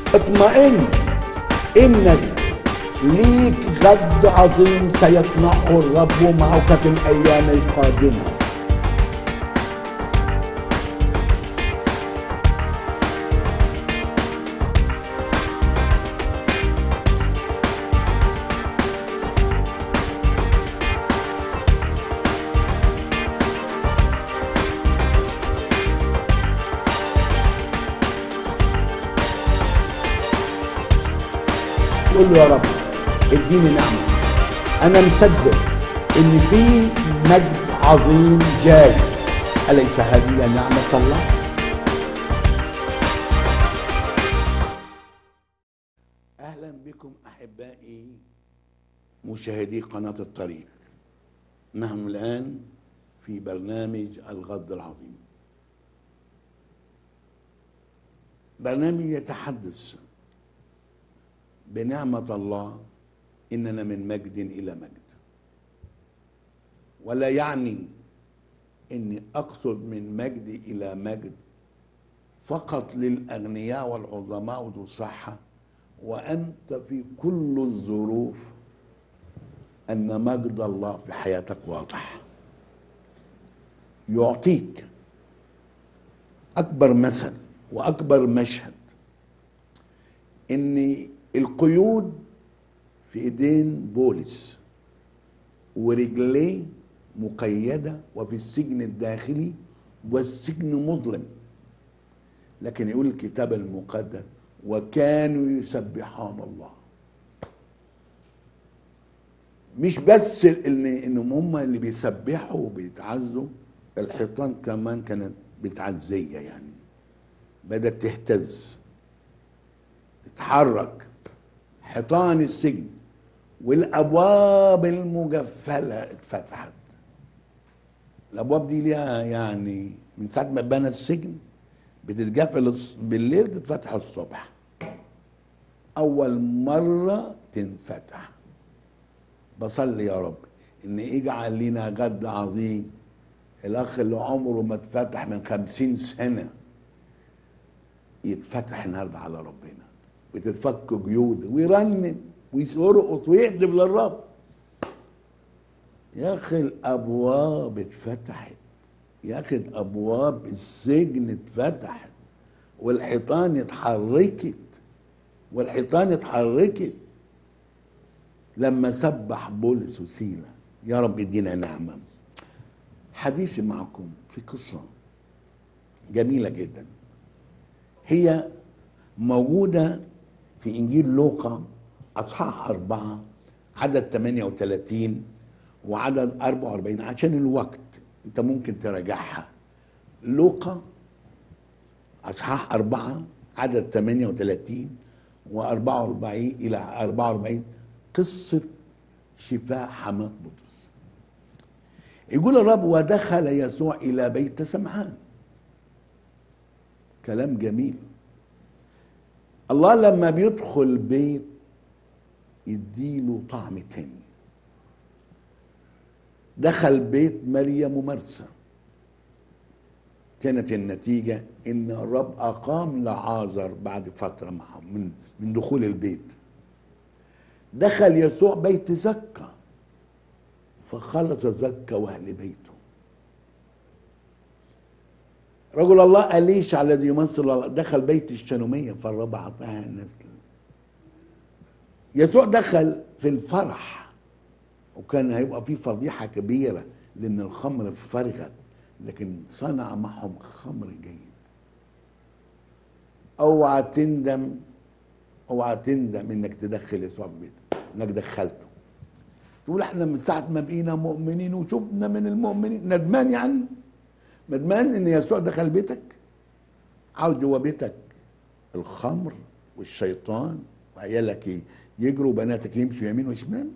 اطمئن انك ليك غد عظيم سيصنعه الرب معك في الايام القادمه قول له يا رب اديني نعمه انا مصدق ان في مجد عظيم جاي اليس هذه نعمه الله اهلا بكم احبائي مشاهدي قناه الطريق نحن الان في برنامج الغد العظيم برنامج يتحدث بنعمة الله إننا من مجد إلى مجد ولا يعني إني أقصد من مجد إلى مجد فقط للأغنياء والعظماء وذو صحة وأنت في كل الظروف أن مجد الله في حياتك واضح يعطيك أكبر مثل وأكبر مشهد إن القيود في ايدين بولس ورجليه مقيدة وفي السجن الداخلي والسجن مظلم لكن يقول الكتاب المقدس وكانوا يسبحون الله مش بس ان انهم هم اللي بيسبحوا وبيتعزوا الحيطان كمان كانت بتعزيه يعني بدات تهتز تتحرك حيطان السجن والابواب المجفله اتفتحت الابواب دي ليها يعني من ساعه ما بنى السجن بتتقفل بالليل تتفتح الصبح اول مره تنفتح بصلي يا رب ان اجعل لنا غد عظيم الاخ اللي عمره ما اتفتح من خمسين سنه يتفتح النهارده على ربنا وتتفك جيوده ويرنم ويرقص ويهدف للرب يا اخي الابواب اتفتحت يا اخي ابواب السجن اتفتحت والحيطان اتحركت والحيطان اتحركت لما سبح بولس وسيلة يا رب ادينا نعمة حديثي معكم في قصة جميلة جدا هي موجودة في إنجيل لوقا أصحاح أربعة عدد 38 وعدد 44 عشان الوقت أنت ممكن تراجعها لوقا أصحاح أربعة عدد 38 و44 إلى 44 قصة شفاء حماة بطرس يقول الرب ودخل يسوع إلى بيت سمعان كلام جميل الله لما بيدخل بيت يديله طعم تاني دخل بيت مريم ومرسى كانت النتيجة إن الرب أقام لعازر بعد فترة معهم من من دخول البيت دخل يسوع بيت زكا فخلص زكا واهل بيته رجل الله أليشع الذي يمثل الله دخل بيت الشنومية فالرب أعطاها الناس يسوع دخل في الفرح وكان هيبقى في فضيحة كبيرة لأن الخمر فرغت لكن صنع معهم خمر جيد اوعى تندم اوعى تندم انك تدخل يسوع في بيتك انك دخلته تقول احنا من ساعه ما بقينا مؤمنين وشفنا من المؤمنين ندمان يعني ندمان ان يسوع دخل بيتك عاوز جوه بيتك الخمر والشيطان وعيالك يجروا وبناتك يمشوا يمين وشمال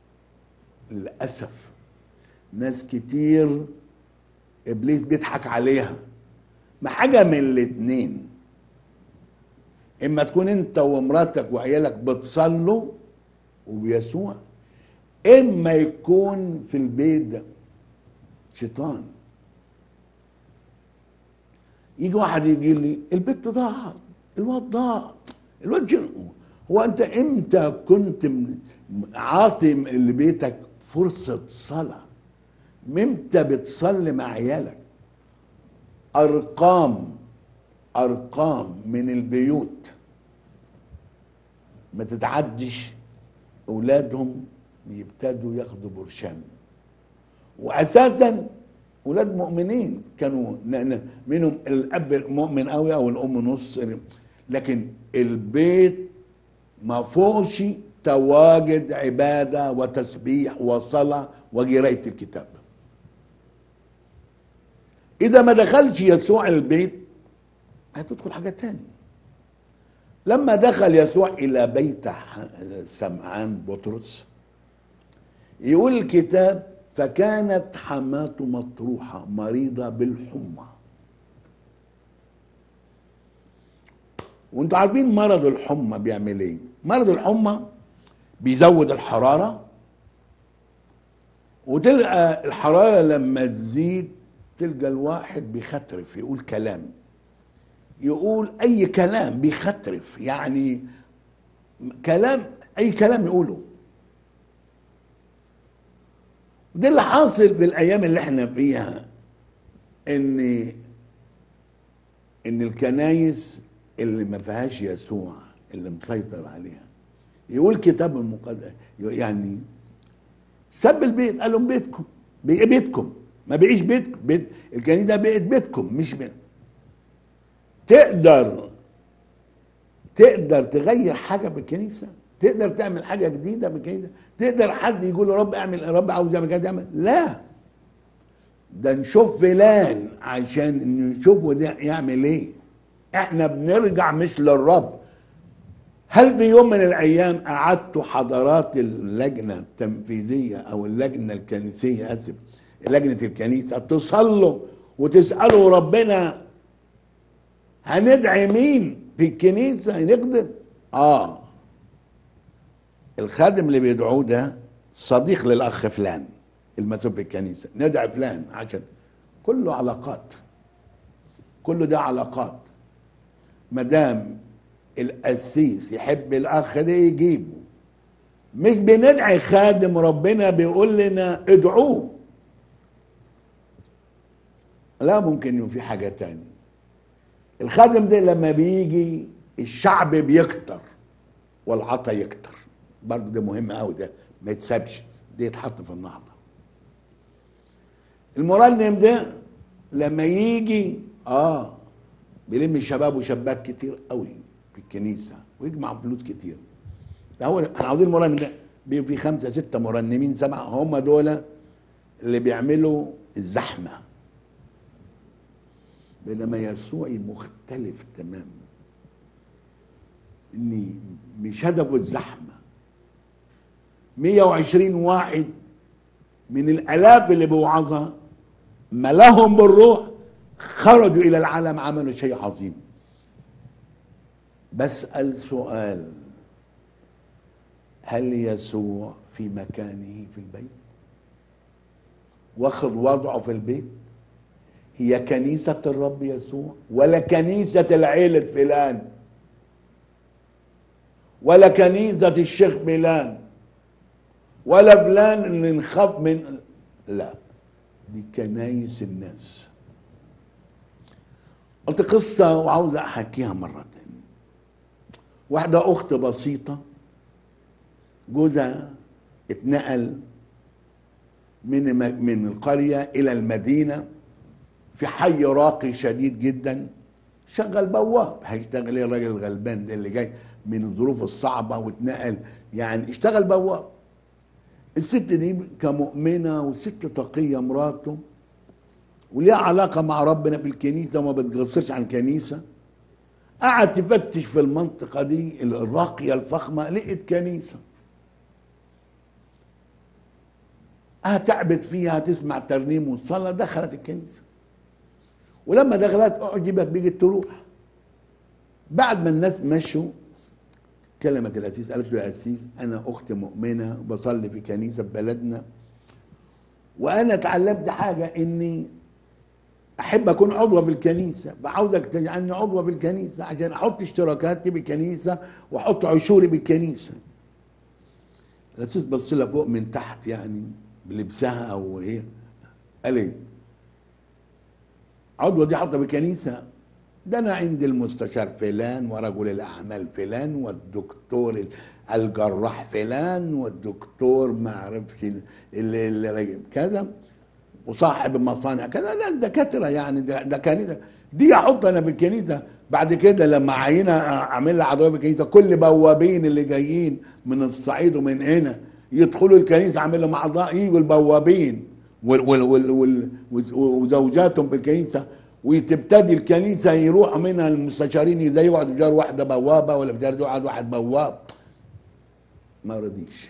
للاسف ناس كتير ابليس بيضحك عليها ما حاجه من الاتنين اما تكون انت ومراتك وعيالك بتصلوا وبيسوع اما يكون في البيت ده شيطان يجي واحد يجي لي البت ضاعت الواد ضاع الواد جن- هو انت امتى كنت م- عاطي لبيتك فرصه صلاه امتى بتصلي مع عيالك ارقام ارقام من البيوت ما تتعدش اولادهم بيبتدوا ياخدوا برشام واساسا اولاد مؤمنين كانوا ن- ن- منهم الاب مؤمن قوي او الام نص لكن البيت ما فوقش تواجد عباده وتسبيح وصلاه وقرايه الكتاب اذا ما دخلش يسوع البيت هتدخل حاجه تانية لما دخل يسوع الى بيت ح- سمعان بطرس يقول الكتاب فكانت حماته مطروحه مريضه بالحمى وانتوا عارفين مرض الحمى بيعمل ايه مرض الحمى بيزود الحراره وتلقى الحراره لما تزيد تلقى الواحد بيخترف يقول كلام يقول اي كلام بيخترف يعني كلام اي كلام يقوله ده اللي حاصل في الايام اللي احنا فيها ان ان الكنايس اللي ما فيهاش يسوع اللي مسيطر عليها يقول كتاب المقدس يعني سب البيت قال لهم بيتكم بقى بيتكم ما بقيش بيتكم بيت الكنيسه بقت بيتكم مش بيت. تقدر تقدر تغير حاجه بالكنيسه تقدر تعمل حاجه جديده بالكنيسه تقدر حد يقول يا رب اعمل يا رب عاوز يعمل كذا يعمل لا ده نشوف فلان عشان نشوفه ده يعمل ايه احنا بنرجع مش للرب هل في يوم من الايام قعدتوا حضرات اللجنه التنفيذيه او اللجنه الكنسيه اسف لجنه الكنيسه تصلوا وتسالوا ربنا هندعي مين في الكنيسه نخدم اه الخادم اللي بيدعوه ده صديق للاخ فلان المسؤول في الكنيسه ندعي فلان عشان كله علاقات كله ده علاقات ما دام القسيس يحب الاخ ده يجيبه مش بندعي خادم ربنا بيقول لنا ادعوه لا ممكن يكون في حاجه تانية الخادم ده لما بيجي الشعب بيكتر والعطا يكتر برضه ده مهم قوي ده ما يتسابش ده يتحط في النهضه المرنم ده لما يجي اه بيلم شباب وشابات كتير قوي في الكنيسه ويجمع فلوس كتير ده هو احنا عاوزين المرنم ده بيبقى في خمسه سته مرنمين سبعه هم دول اللي بيعملوا الزحمه بينما يسوع مختلف تماما اني مش هدفه الزحمه 120 واحد من الالاف اللي بوعظها ملاهم بالروح خرجوا الى العالم عملوا شيء عظيم بسال سؤال هل يسوع في مكانه في البيت واخد وضعه في البيت هي كنيسة الرب يسوع ولا كنيسة العيلة فلان ولا كنيسة الشيخ فلان ولا فلان اللي نخاف من لا دي كنايس الناس قلت قصة وعاوز أحكيها مرة تانية واحدة أخت بسيطة جوزها اتنقل من من القرية إلى المدينة في حي راقي شديد جدا شغل بواب هيشتغل ايه الراجل الغلبان ده اللي جاي من الظروف الصعبة واتنقل يعني اشتغل بواب الست دي كمؤمنة وست تقية مراته وليها علاقة مع ربنا في الكنيسة وما بتقصرش عن الكنيسة قعد تفتش في المنطقة دي الراقية الفخمة لقيت كنيسة هتعبد فيها تسمع ترنيم وصلاة دخلت الكنيسة ولما دخلت اعجبت بقت تروح بعد ما الناس مشوا كلمت الأسيس قالت له يا أسيس أنا أخت مؤمنة بصلي في كنيسة في بلدنا وأنا اتعلمت حاجة إني احب اكون عضوه في الكنيسه بعاوزك تجعلني عضوه في الكنيسه عشان احط اشتراكاتي بالكنيسه واحط عشوري بالكنيسه الاسيس بص لها فوق من تحت يعني بلبسها او ايه قال ايه عضوه دي حاطه بالكنيسه ده انا عند المستشار فلان ورجل الاعمال فلان والدكتور ال- الجراح فلان والدكتور ما اعرفش ال- اللي اللي كذا وصاحب المصانع كذا لا الدكاتره يعني ده, ده كنيسه دي احط انا في الكنيسه بعد كده لما عينها اعمل لها عضويه في الكنيسه كل بوابين اللي جايين من الصعيد ومن هنا يدخلوا الكنيسه اعمل لهم اعضاء يجوا البوابين وال وال وال وال وز- وزوجاتهم في الكنيسه وتبتدي الكنيسه يروحوا منها المستشارين زي يقعد في جار واحده بوابه ولا في جار يقعد واحد بواب ما رضيش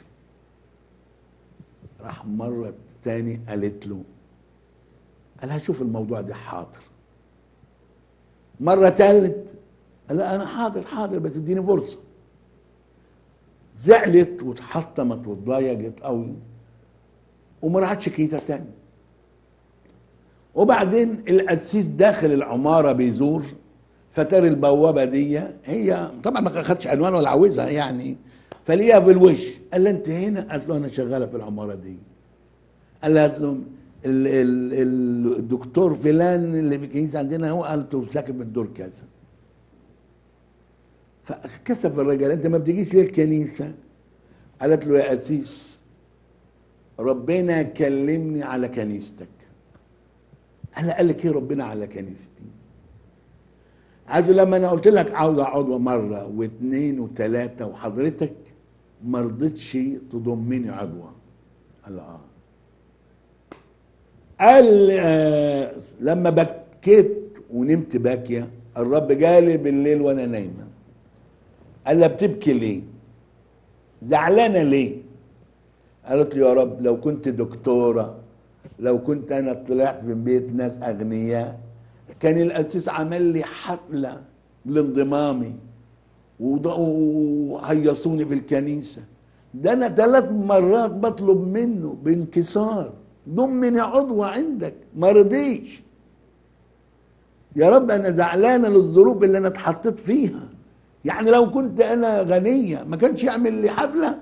راح مرة تاني قالت له قال لها شوف الموضوع ده حاضر مرة تالت قال لا أنا حاضر حاضر بس اديني فرصة زعلت واتحطمت واتضايقت قوي وما راحتش كنيسة تاني وبعدين القسيس داخل العمارة بيزور فترى البوابة دي هي طبعا ما خدش عنوان ولا عاوزها يعني فليها في الوش قال لها انت هنا قالت له انا شغالة في العمارة دي قال لها قالت له ال- ال- الدكتور فلان اللي في الكنيسة عندنا هو قالت له ساكن في الدور كذا فكسف الرجال انت ما بتجيش ليه الكنيسة قالت له يا قسيس ربنا كلمني على كنيستك قال قال لك ايه ربنا على كنيستي عايزه لما انا قلت لك عاوز عضو مره واثنين وثلاثه وحضرتك ما رضيتش تضمني عضوه قال اه قال آه لما بكيت ونمت باكيه الرب جالي بالليل وانا نايمه قال لها بتبكي ليه زعلانه ليه قالت له يا رب لو كنت دكتوره لو كنت انا طلعت من بيت ناس اغنياء كان القسيس عمل لي حفله لانضمامي وض- وهيصوني في الكنيسه ده انا ثلاث مرات بطلب منه بانكسار ضمني عضوة عندك ما رضيش يا رب انا زعلانه للظروف اللي انا اتحطيت فيها يعني لو كنت انا غنيه ما كانش يعمل لي حفله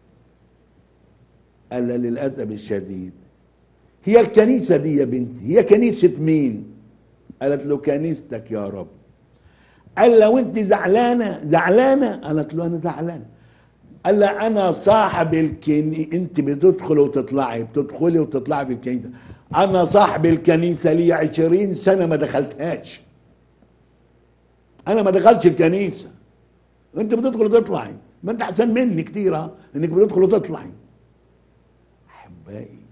قال لها للاسف الشديد هي الكنيسه دي يا بنتي هي كنيسه مين قالت له كنيستك يا رب قال لو انت زعلانه زعلانه قالت له انا زعلانه قال لها انا صاحب الكنيسه انت بتدخل وتطلعي بتدخلي وتطلعي في الكنيسه انا صاحب الكنيسه لي عشرين سنه ما دخلتهاش انا ما دخلتش الكنيسه انت بتدخل وتطلعي ما انت احسن مني كتير ها انك بتدخل وتطلعي احبائي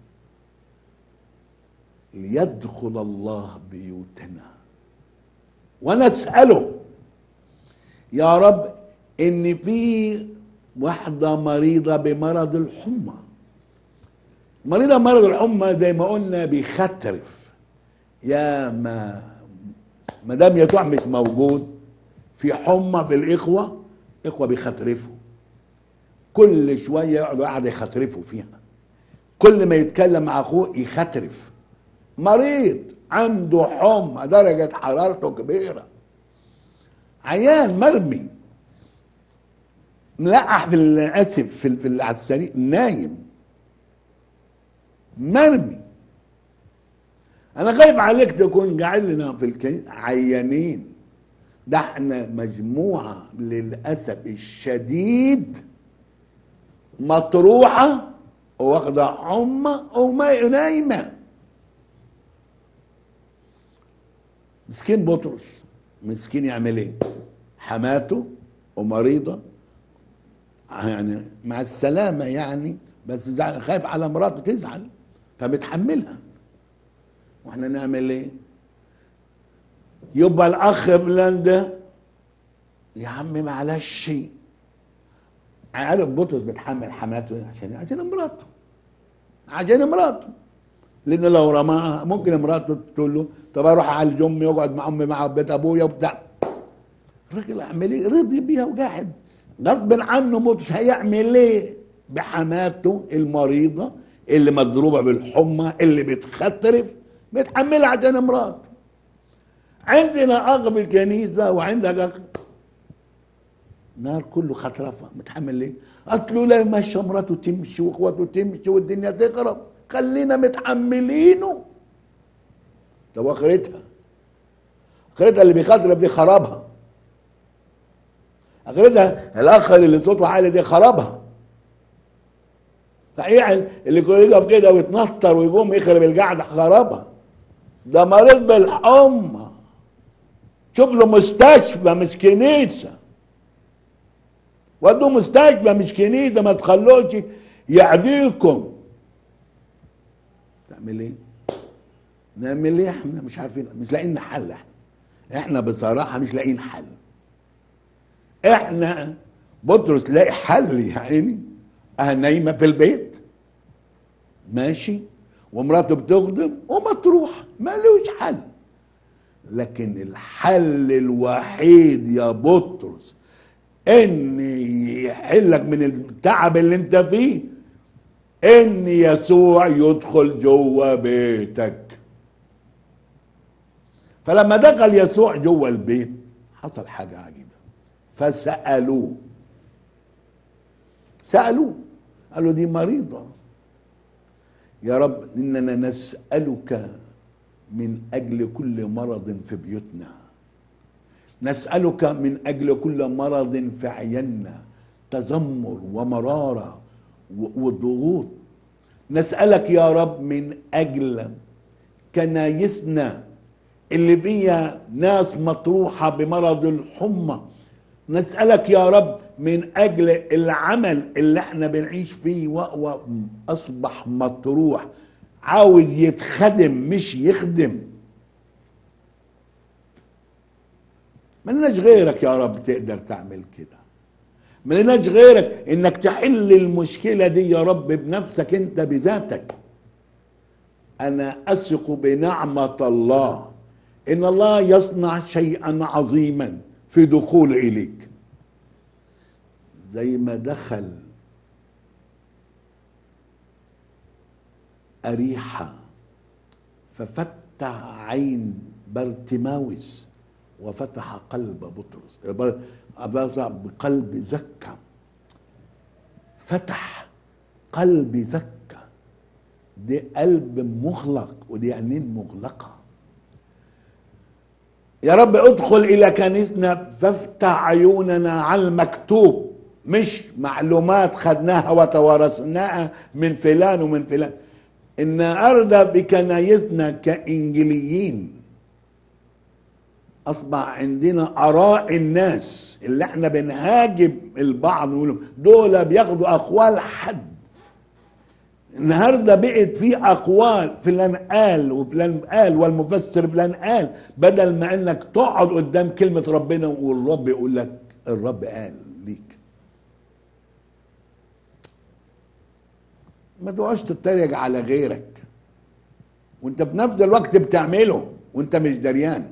ليدخل الله بيوتنا ونساله يا رب ان في واحده مريضه بمرض الحمى مريضه بمرض الحمى زي ما قلنا بيخترف يا ما ما دام يسوع مش موجود في حمى في الاخوه اخوه بيخترفوا كل شويه يقعدوا قاعد يخترفوا فيها كل ما يتكلم مع اخوه يخترف مريض عنده حمى درجه حرارته كبيره عيان مرمي ملقح في ال- اسف في ال- في ال- على السرير نايم مرمي انا خايف عليك تكون قاعد لنا في الكنيسه عيانين ده احنا مجموعه للاسف الشديد مطروحه واخده حمى وما نايمه مسكين بطرس مسكين يعمل ايه حماته ومريضه يعني مع السلامه يعني بس زعل خايف على مراته تزعل فبتحملها واحنا نعمل ايه يبقى الاخ فلان ده يا عم معلش عارف بطرس بيتحمل حماته إيه؟ عشان عشان مراته عشان مراته لان لو رماها ممكن مراته تقول له طب اروح اعالج امي واقعد مع امي مع بيت ابويا وبتاع الراجل اعمل ايه رضي بيها وقاعد غصب عنه بطرس هيعمل ايه بحماته المريضه اللي مضروبه بالحمى اللي بتخترف متحملها عشان مراته عندنا اخ في الكنيسه وعندك اخ نار كله خطرفه متحمل ليه؟ اصله لما مراته تمشي واخواته تمشي والدنيا تخرب خلينا متحملينه طب اخرتها اخرتها اللي بيخاطرب دي خرابها اخرتها الاخ اللي صوته عالي دي خرابها صحيح اللي كل يقف كده ويتنطر ويقوم يخرب القعده خرابها ده مريض بالحمى شوف له مستشفى مش كنيسه ودوا مستشفى مش كنيسه ما تخلوش يعديكم تعمل ايه؟ نعمل ايه احنا مش عارفين مش لاقيين حل احنا احنا بصراحه مش لاقيين حل احنا بطرس لاقي حل يا عيني اه نايمه في البيت ماشي ومراته بتخدم وما تروح ملوش حل لكن الحل الوحيد يا بطرس ان يحلك من التعب اللي انت فيه ان يسوع يدخل جوه بيتك فلما دخل يسوع جوه البيت حصل حاجه عجيبه فسالوه سالوه قالوا دي مريضه يا رب اننا نسالك من اجل كل مرض في بيوتنا نسالك من اجل كل مرض في عيننا تذمر ومراره وضغوط نسالك يا رب من اجل كنايسنا اللي فيها ناس مطروحه بمرض الحمى نسالك يا رب من اجل العمل اللي احنا بنعيش فيه وهو اصبح مطروح عاوز يتخدم مش يخدم ملناش غيرك يا رب تقدر تعمل كده ملناش غيرك انك تحل المشكلة دي يا رب بنفسك انت بذاتك انا اثق بنعمة الله ان الله يصنع شيئا عظيما في دخول اليك زي ما دخل أريحة ففتح عين بارتماوس وفتح قلب بطرس بقلب زكا فتح قلب زكا دي قلب مغلق ودي عينين مغلقة يا رب ادخل إلى كنيسنا فافتح عيوننا على المكتوب مش معلومات خدناها وتوارثناها من فلان ومن فلان ان ارضى بكنايسنا كانجليين اصبح عندنا اراء الناس اللي احنا بنهاجم البعض ونقول دول بياخدوا اقوال حد النهارده بقت في اقوال فلان قال وفلان قال والمفسر فلان قال بدل ما انك تقعد قدام كلمه ربنا والرب يقول لك الرب قال ليك ما تقعدش تتريق على غيرك وانت في نفس الوقت بتعمله وانت مش دريان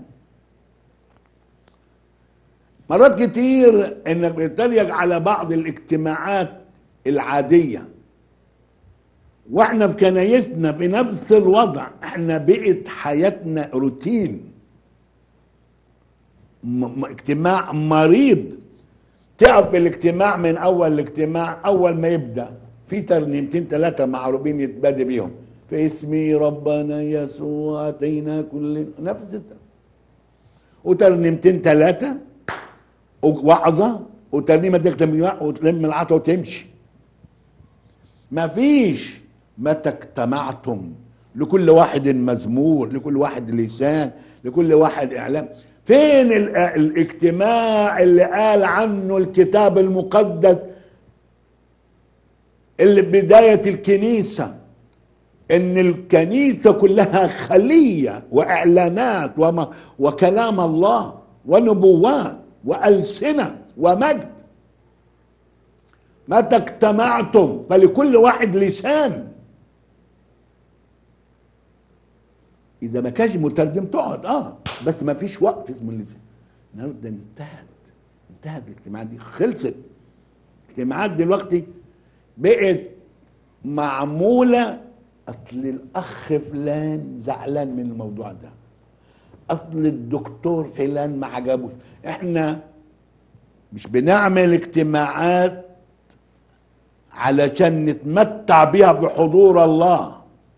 مرات كتير انك بتتريق على بعض الاجتماعات العاديه واحنا في كنايسنا بنفس الوضع احنا بقت حياتنا روتين م- اجتماع مريض تقف في الاجتماع من اول الاجتماع اول ما يبدا في ترنيمتين ثلاثه معروفين يتبادى بيهم في اسم ربنا يسوع اتينا كل نفس الت- وترنيمتين ثلاثه ووعظه وترنيمه تختم بيها وتلم العطا وتمشي ما فيش متى اجتمعتم لكل واحد مزمور لكل واحد لسان لكل واحد اعلام فين ال- الاجتماع اللي قال عنه الكتاب المقدس اللي بداية الكنيسة ان الكنيسة كلها خلية واعلانات وما وكلام الله ونبوات والسنة ومجد متى اجتمعتم فلكل واحد لسان اذا ما كانش مترجم تقعد اه بس ما فيش وقت اسمه اللسان النهارده انتهت انتهت الاجتماعات دي خلصت الاجتماعات دلوقتي بقت معموله اصل الاخ فلان زعلان من الموضوع ده اصل الدكتور فلان ما عجبوش احنا مش بنعمل اجتماعات علشان نتمتع بيها بحضور الله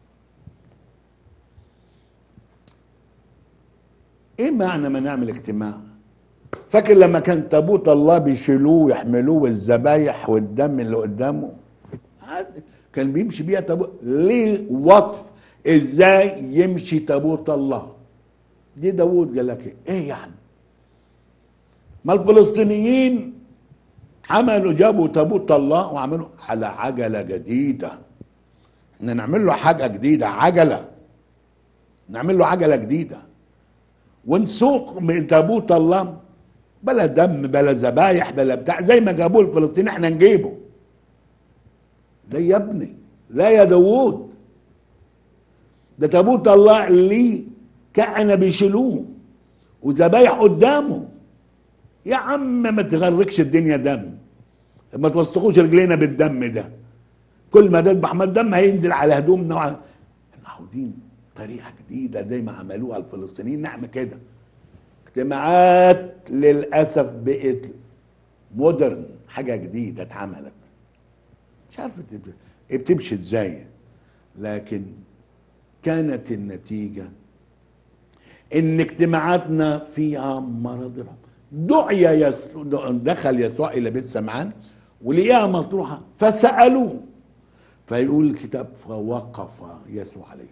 ايه معنى ما نعمل اجتماع فاكر لما كان تابوت الله بيشيلوه يحملوه والذبايح والدم اللي قدامه عادي. كان بيمشي بيها تابوت ليه وصف ازاي يمشي تابوت الله دي داوود قال لك ايه يعني ما الفلسطينيين عملوا جابوا تابوت الله وعملوا على عجلة جديدة احنا نعمل له حاجة جديدة عجلة نعمل له عجلة جديدة ونسوق من تابوت الله بلا دم بلا ذبايح بلا بتاع زي ما جابوه الفلسطيني احنا نجيبه ده يا ابني لا يا داوود ده تابوت الله اللي كأنه بيشيلوه وذبايح قدامه يا عم ما تغرقش الدنيا دم ما توسخوش رجلينا بالدم ده كل ما تذبح ما الدم هينزل على هدومنا وعلى احنا عاوزين طريقه جديده زي ما عملوها الفلسطينيين نعمل كده اجتماعات للاسف بقت مودرن حاجه جديده اتعملت مش عارف بت- بتمشي ازاي لكن كانت النتيجه ان اجتماعاتنا فيها مرض الحب دعي يسوع دخل يسوع الى بيت سمعان ولقاها مطروحه فسالوه فيقول الكتاب فوقف يسوع عليهم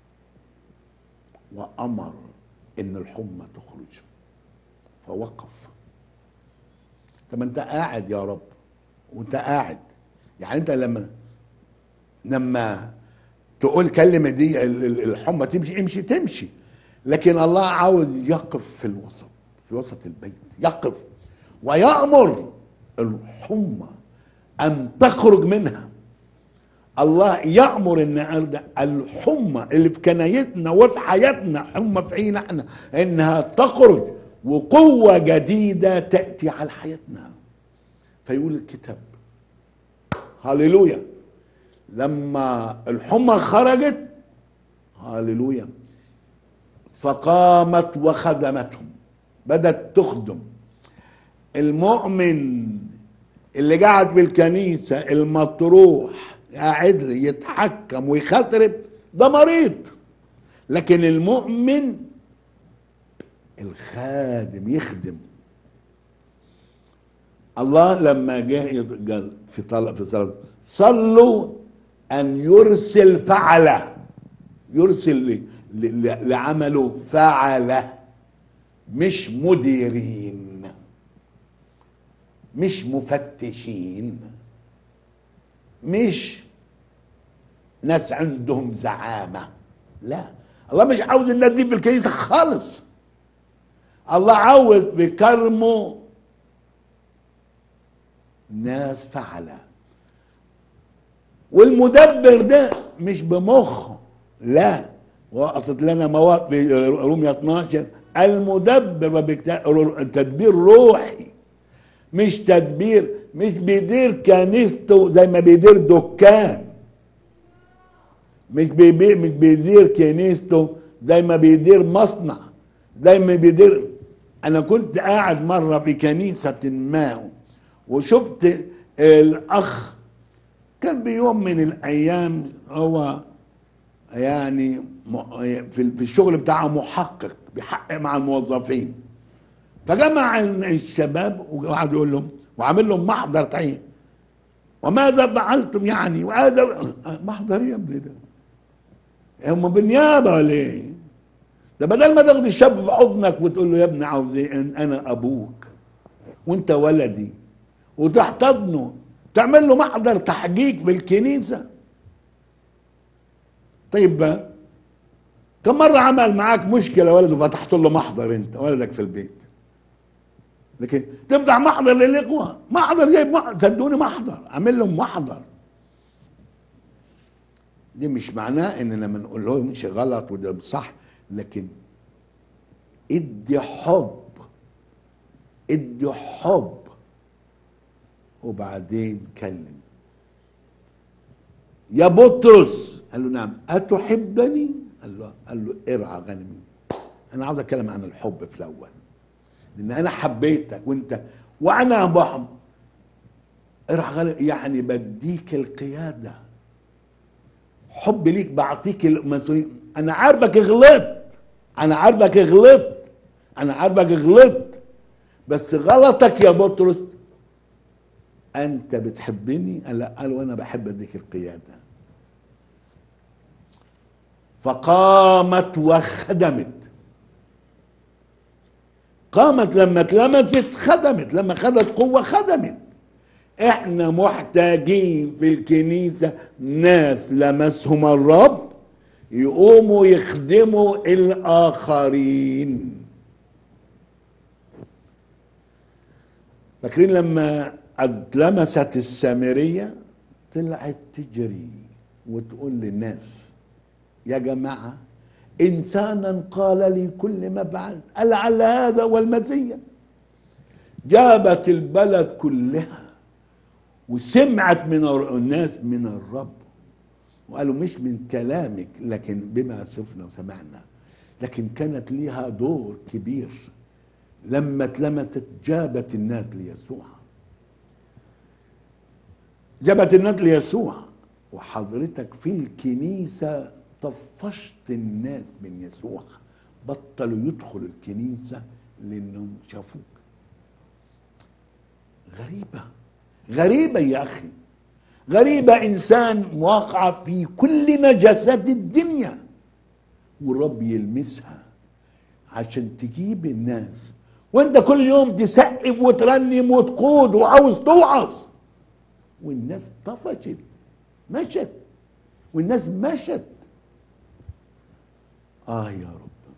وامر ان الحمى تخرج فوقف طب انت قاعد يا رب وانت قاعد يعني انت لما لما تقول كلمه دي ال- ال- الحمى تمشي امشي تمشي لكن الله عاوز يقف في الوسط في وسط البيت يقف ويأمر الحمى أن تخرج منها الله يأمر ان الحمى اللي في كنايتنا وفي حياتنا حمى في عينا احنا انها تخرج وقوة جديدة تأتي على حياتنا فيقول الكتاب هللويا لما الحمى خرجت هللويا فقامت وخدمتهم بدأت تخدم المؤمن اللي قاعد بالكنيسة المطروح قاعد لي يتحكم ويخطرب ده مريض لكن المؤمن الخادم يخدم الله لما جاء قال في طلب في صلاة صلوا أن يرسل فعله يرسل ل- ل- لعمله فعله مش مديرين مش مفتشين مش ناس عندهم زعامة لا الله مش عاوز الناس دي في الكنيسة خالص الله عاوز بكرمه ناس فعلة والمدبر ده مش بمخه لا وقفت لنا مواقف في رومية 12 المدبر وبكتا- تدبير روحي مش تدبير مش بيدير كنيسته زي ما بيدير دكان مش بيبي مش بيدير كنيسته زي ما بيدير مصنع زي ما بيدير انا كنت قاعد مره في كنيسه ما وشفت الاخ كان بيوم من الايام هو يعني م- في في الشغل بتاعه محقق بيحقق مع الموظفين فجمع الشباب وقعد يقول لهم وعامل لهم محضر تعيين وماذا فعلتم يعني وهذا محضر إيه يا ابني ده هم بالنيابه ولا ايه؟ ده بدل ما تاخد الشاب في حضنك وتقول له يا ابني عاوز ايه أن- انا ابوك وانت ولدي وتحتضنه تعمل له محضر تحقيق في الكنيسه طيب بقى كم مرة عمل معاك مشكلة ولد وفتحت له محضر انت ولدك في البيت لكن تفتح محضر للإخوة محضر جايب محضر صدقوني محضر عامل لهم محضر دي مش معناه اننا ما نقول لهم مش غلط وده صح لكن ادي حب ادي حب وبعدين كلم يا بطرس قال له نعم أتحبني قال له قال له ارعى غنمي انا عاوز اتكلم عن الحب في الاول لان انا حبيتك وانت وانا بحب راح غل- يعني بديك القياده حب ليك بعطيك المسؤوليه انا عارفك غلطت انا عارفك غلطت انا عارفك غلطت بس غلطك يا بطرس انت بتحبني قال لا قال وانا بحب اديك القياده فقامت وخدمت قامت لما اتلمست خدمت لما خدت قوه خدمت احنا محتاجين في الكنيسه ناس لمسهم الرب يقوموا يخدموا الاخرين فاكرين لما اتلمست السامريه طلعت تجري وتقول للناس يا جماعه انسانا قال لي كل ما فعلت لعل هذا هو المسيح جابت البلد كلها وسمعت من الناس من الرب وقالوا مش من كلامك لكن بما شفنا وسمعنا لكن كانت ليها دور كبير لما اتلمست جابت الناس ليسوع جابت الناس ليسوع وحضرتك في الكنيسة طفشت الناس من يسوع بطلوا يدخلوا الكنيسة لأنهم شافوك غريبة غريبة يا أخي غريبة إنسان واقع في كل نجاسات الدنيا والرب يلمسها عشان تجيب الناس وانت كل يوم تسقف وترنم وتقود وعاوز توعظ والناس طفشت مشت والناس مشت اه يا رب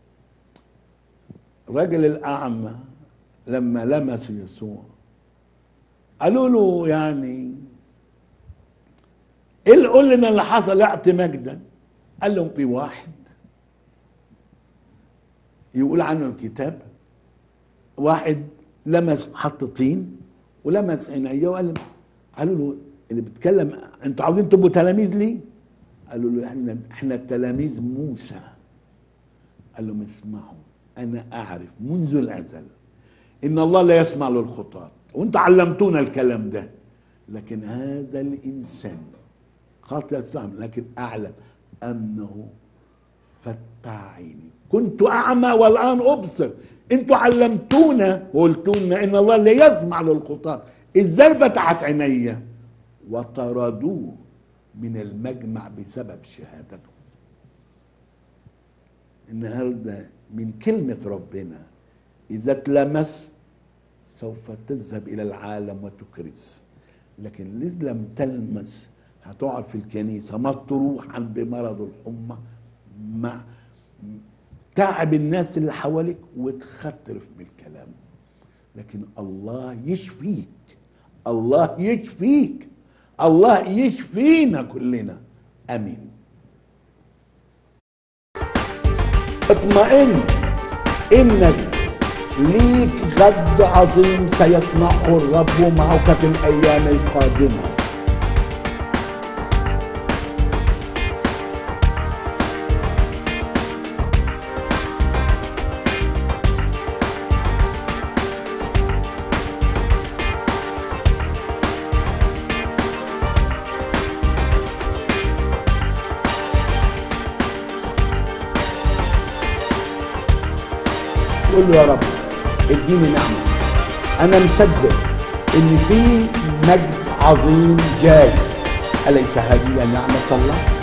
الرجل الاعمى لما لمس يسوع قالوا له يعني ايه اللي قول لنا اللي حصل يعطي مجدا قال لهم في واحد يقول عنه الكتاب واحد لمس حط طين ولمس عينيه وقال قالوا له اللي بيتكلم انتوا عاوزين تبقوا تلاميذ ليه؟ قالوا له احنا احنا تلاميذ موسى قال لهم اسمعوا انا اعرف منذ الازل ان الله لا يسمع للخطاة وانتوا علمتونا الكلام ده لكن هذا الانسان خاطئ الاسلام لكن اعلم انه فتح عيني كنت اعمى والان ابصر انتوا علمتونا وقلتوا لنا ان الله لا يسمع للخطاة ازاي فتحت عيني وطردوه من المجمع بسبب شهادته النهارده من كلمة ربنا إذا اتلمست سوف تذهب إلى العالم وتكرز لكن إذ لم تلمس هتقعد في الكنيسة مطروحا بمرض الحمى مع تعب الناس اللي حواليك وتخترف بالكلام لكن الله يشفيك الله يشفيك الله يشفينا كلنا امين اطمئن انك ليك غد عظيم سيصنعه الرب معك في الايام القادمه قول له يا رب اديني نعمه انا مصدق ان في مجد عظيم جاي اليس هذه نعمه الله